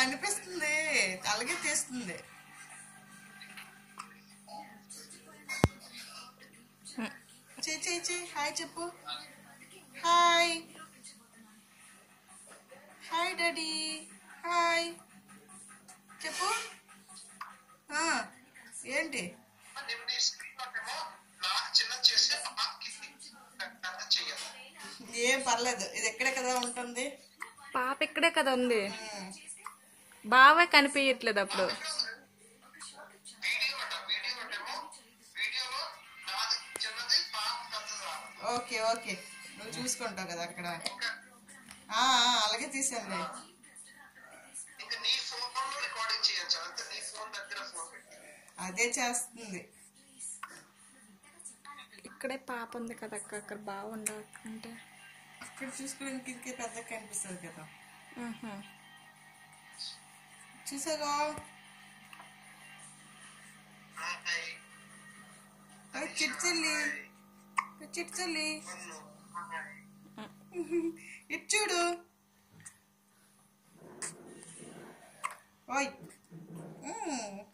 కనిపిస్తుంది అలాగే తీస్తుంది చెయ్యి చెయ్యి చెయ్యి హాయ్ చెప్పు హాయ్ హాయ్ డాడీ హాయ్ చెప్పు ఆ, ఏంటి నేను నీ స్క్రీన్ ఏమో నాకు చిన్న చేసి పాపకి పెద్ద చెయ్యాలి ఏం పర్లేదు ఇది ఎక్కడే కదా ఉంటుంది పాప ఇక్కడే కదా ఉంది ఉమ్. బాగా కనిపించట్లేదు అప్పుడు వీడియో అట వీడియో ఏమో వీడియోలో నాది చిన్నది పాప పెద్దది రావాలి ఓకే ఓకే నువ్వు చూసుకుంటావు కదా అక్కడ ఆ, ఆ, అలాగే తీసానులే ఇంకా నీ ఫోన్ లో రికార్డింగ్ చేయొచ్చు అంతే నీ ఫోన్ దగ్గర ఫోన్ పెట్టి అదే చేస్తుంది ఇక్కడే పాప ఉంది కదా అక్క అక్కడ బాగుండదు అంటే ఇక్కడ చూసుకోవడానికి ఇంకే పెద్ద కనిపిస్తుంది కదా ఆహా. చూసాగా హాయ్ చిట్చల్లి చిట్చల్లి నన్ను హాయ్ ఇటు చూడు ఓయ్ మ్మ్.